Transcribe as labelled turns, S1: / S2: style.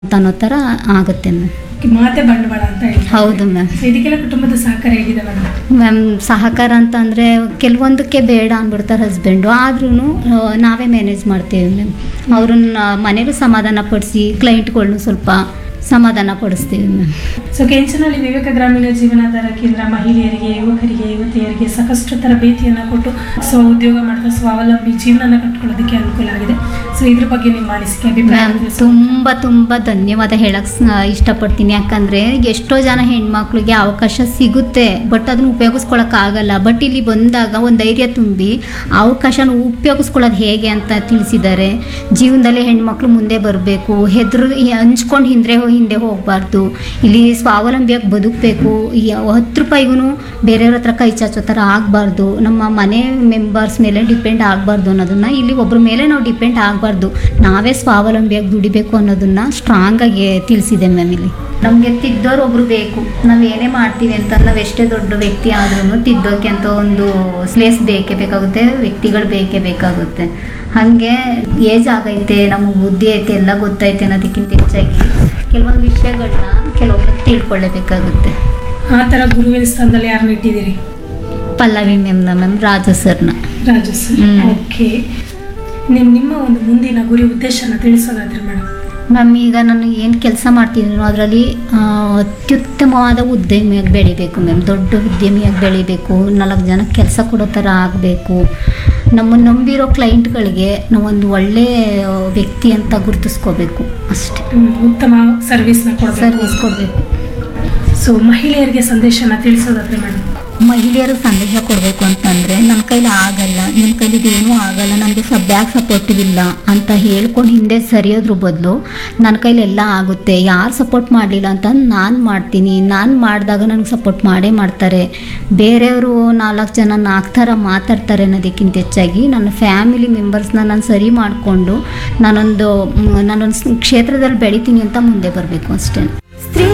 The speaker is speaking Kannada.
S1: ಅಂತ ಅನ್ನೋ ಥರ ಆಗುತ್ತೆ ಮ್ಯಾಮ್
S2: ಮಾತೆ ಬಂಡವಾಳ ಅಂತ ಹೇಳಿ
S1: ಹೌದು ಮ್ಯಾಮ್
S2: ಸೊ ಇದಕ್ಕೆಲ್ಲ ಕುಟುಂಬದ ಸಹಕಾರ ಹೇಗಿದೆ ಮೇಡಮ್
S1: ಮ್ಯಾಮ್ ಸಹಕಾರ ಅಂತ ಅಂದರೆ ಕೆಲವೊಂದಕ್ಕೆ ಬೇಡ ಅಂದ್ಬಿಡ್ತಾರೆ ಹಸ್ಬೆಂಡು ಆದ್ರೂ ನಾವೇ ಮ್ಯಾನೇಜ್ ಮಾಡ್ತೀವಿ ಮ್ಯಾಮ್ ಅವ್ರನ್ನ ಮನೇಲೂ ಸಮಾಧಾನ ಪಡಿಸಿ ಕ್ಲೈಂಟ್ಗಳ್ನು ಸ್ವಲ್ಪ ಸಮಾಧಾನ ಪಡಿಸ್ತೀವಿ ಮ್ಯಾಮ್
S2: ಸೊ ಕೆಂಚನಹಳ್ಳಿ ವಿವೇಕ ಗ್ರಾಮೀಣ ಜೀವನಾಧಾರ ಕೇಂದ್ರ ಮಹಿಳೆಯರಿಗೆ ಯುವಕರಿಗೆ ಯುವತಿಯರಿಗೆ ಸಾಕಷ್ಟು ತರಬೇತಿಯನ್ನು ಕೊಟ್ಟು ಸ್ವ ಉದ್ಯೋಗ ಮಾಡ್ತಾ ಸ್ವಾವಲಂಬಿ ಜೀವನನ ಕಟ್ಕೊಳ್ಳೋದಕ್ಕೆ ಅನುಕೂಲ ಆಗಿದೆ ಸೊ ಇದ್ರ ಬಗ್ಗೆ ನಿಮ್ಮ ಅನಿಸಿಕೆ ಅಭಿಪ್ರಾಯ
S1: ಮ್ಯಾಮ್
S2: ತಿಳಿಸಿ.
S1: ತುಂಬ ತುಂಬ ಧನ್ಯವಾದ ಹೇಳಕ್ಕೆ ಇಷ್ಟಪಡ್ತೀನಿ ಯಾಕಂದರೆ ಎಷ್ಟೋ ಜನ ಹೆಣ್ಮಕ್ಳಿಗೆ ಅವಕಾಶ ಸಿಗುತ್ತೆ ಬಟ್ ಅದನ್ನು ಉಪಯೋಗಿಸ್ಕೊಳಕ್ಕಾಗಲ್ಲ ಬಟ್ ಇಲ್ಲಿ ಬಂದಾಗ ಒಂದು ಧೈರ್ಯ ತುಂಬಿ ಅವಕಾಶನ ಉಪಯೋಗಿಸ್ಕೊಳ್ಳೋದು ಹೇಗೆ ಅಂತ ತಿಳಿಸಿದ್ದಾರೆ ಜೀವನದಲ್ಲಿ ಹೆಣ್ಮಕ್ಳು ಮುಂದೆ ಬರಬೇಕು ಹೆದ್ರು ಹಂಚ್ಕೊಂಡು ಹಿಂದೆ ಹಿಂದೆ ಹೋಗಬಾರ್ದು ಇಲ್ಲಿ ಸ್ವಾವಲಂಬಿಯಾಗಿ ಬದುಕಬೇಕು ಹತ್ತು ರೂಪಾಯಿಗೂ ಬೇರೆಯವ್ರ ಹತ್ರ ಕೈ ಚಾಚೋ ಥರ ಆಗಬಾರ್ದು ನಮ್ಮ ಮನೆ ಮೆಂಬರ್ಸ್ ಮೇಲೆ ಡಿಪೆಂಡ್ ಆಗಬಾರ್ದು ಅನ್ನೋದನ್ನು ಇಲ್ಲಿ ಒಬ್ಬರ ಮೇಲೆ ನಾವು ಡಿಪೆಂಡ್ ಆಗಬಾರ್ದು ನಾವೇ ಸ್ವಾವಲಂಬಿಯಾಗಿ ದುಡಿಬೇಕು ಅನ್ನೋದನ್ನು ಸ್ಟ್ರಾಂಗಾಗಿ ತಿಳಿಸಿದೆ ಮ್ಯಾಮ್ ಇಲ್ಲಿ ನಮಗೆ ತಿದ್ದೋರು ಒಬ್ರು ಬೇಕು ನಾವು ಏನೇ ಮಾಡ್ತೀವಿ ಅಂತ ನಾವು ಎಷ್ಟೇ ದೊಡ್ಡ ವ್ಯಕ್ತಿ ಆದ್ರೂ ತಿದ್ದೋಕೆ ಅಂತ ಒಂದು ಪ್ಲೇಸ್ ಬೇಕೇ ಬೇಕಾಗುತ್ತೆ ವ್ಯಕ್ತಿಗಳು ಬೇಕೇ ಬೇಕಾಗುತ್ತೆ ಹಾಗೆ ಏಜ್ ಆಗೈತೆ ನಮಗೆ ಬುದ್ಧಿ ಐತೆ ಎಲ್ಲ ಗೊತ್ತೈತೆ ಅನ್ನೋದಕ್ಕಿಂತ ಹೆಚ್ಚಾಗಿ ಕೆಲವೊಂದು ವಿಷಯಗಳನ್ನ ಕೆಲವೊಬ್ರು ತಿಳ್ಕೊಳ್ಳೇಬೇಕಾಗುತ್ತೆ
S2: ಆ ಥರ ಗುರುವಿನ ಸ್ಥಾನದಲ್ಲಿ ಯಾರನ್ನ ಇಟ್ಟಿದ್ದೀರಿ
S1: ಪಲ್ಲವಿ ಮ್ಯಾಮ್ನ ಮ್ಯಾಮ್ ರಾಜು ಸರ್ನ
S2: ರಾಜು ಸರ್
S1: ಹ್ಮ್.
S2: ಓಕೆ ನಿಮ್ ನಿಮ್ಮ ಒಂದು ಮುಂದಿನ ಗುರಿ ಉದ್ದೇಶನ ತಿಳಿಸೋದಾದ್ರೆ ಮೇಡಮ್
S1: ಮ್ಯಾಮ್ ಈಗ ನಾನು ಏನು ಕೆಲಸ ಮಾಡ್ತಿದ್ದೀನೋ ಅದರಲ್ಲಿ ಅತ್ಯುತ್ತಮವಾದ ಉದ್ಯಮಿಯಾಗಿ ಬೆಳಿಬೇಕು ಮ್ಯಾಮ್ ದೊಡ್ಡ ಉದ್ಯಮಿಯಾಗಿ ಬೆಳಿಬೇಕು ನಾಲ್ಕು ಜನಕ್ಕೆ ಕೆಲಸ ಕೊಡೋ ಥರ ಆಗಬೇಕು ನಮ್ಮನ್ನು ನಂಬಿರೋ ಕ್ಲೈಂಟ್ಗಳಿಗೆ ನಾವೊಂದು ಒಳ್ಳೆಯ ವ್ಯಕ್ತಿ ಅಂತ ಗುರುತಿಸ್ಕೋಬೇಕು ಅಷ್ಟೇ
S2: ಉತ್ತಮ ಸರ್ವಿಸ್ನ ಕೊಡಬೇಕು
S1: ಸರ್ವಿಸ್ ಕೊಡಬೇಕು
S2: ಸೊ ಮಹಿಳೆಯರಿಗೆ ಸಂದೇಶನ ತಿಳಿಸೋದಾದ್ರೆ ಮೇಡಮ್
S1: ಮಹಿಳೆಯರು ಸಂದೇಶ ಕೊಡಬೇಕು ಅಂತಂದರೆ ನನ್ನ ಕೈಲಿ ಆಗಲ್ಲ ನಿಮ್ಮ ಕೈಲಿ ಇದೇನೂ ಆಗಲ್ಲ ನನಗೆ ಸ ಬ್ಯಾಗ್ ಸಪೋರ್ಟಿವ್ ಇಲ್ಲ ಅಂತ ಹೇಳ್ಕೊಂಡು ಹಿಂದೆ ಸರಿಯೋದ್ರ ಬದಲು ನನ್ನ ಕೈಲಿ ಎಲ್ಲ ಆಗುತ್ತೆ ಯಾರು ಸಪೋರ್ಟ್ ಮಾಡಲಿಲ್ಲ ಅಂತ ನಾನು ಮಾಡ್ತೀನಿ ನಾನು ಮಾಡಿದಾಗ ನನಗೆ ಸಪೋರ್ಟ್ ಮಾಡೇ ಮಾಡ್ತಾರೆ ಬೇರೆಯವರು ನಾಲ್ಕು ಜನ ನಾಲ್ಕು ಥರ ಮಾತಾಡ್ತಾರೆ ಅನ್ನೋದಕ್ಕಿಂತ ಹೆಚ್ಚಾಗಿ ನನ್ನ ಫ್ಯಾಮಿಲಿ ಮೆಂಬರ್ಸ್ನ ನಾನು ಸರಿ ಮಾಡಿಕೊಂಡು ನಾನೊಂದು ಮ್, ನಾನೊಂದು ಕ್ಷೇತ್ರದಲ್ಲಿ ಬೆಳಿತೀನಿ ಅಂತ ಮುಂದೆ ಬರಬೇಕು ಅಷ್ಟೇ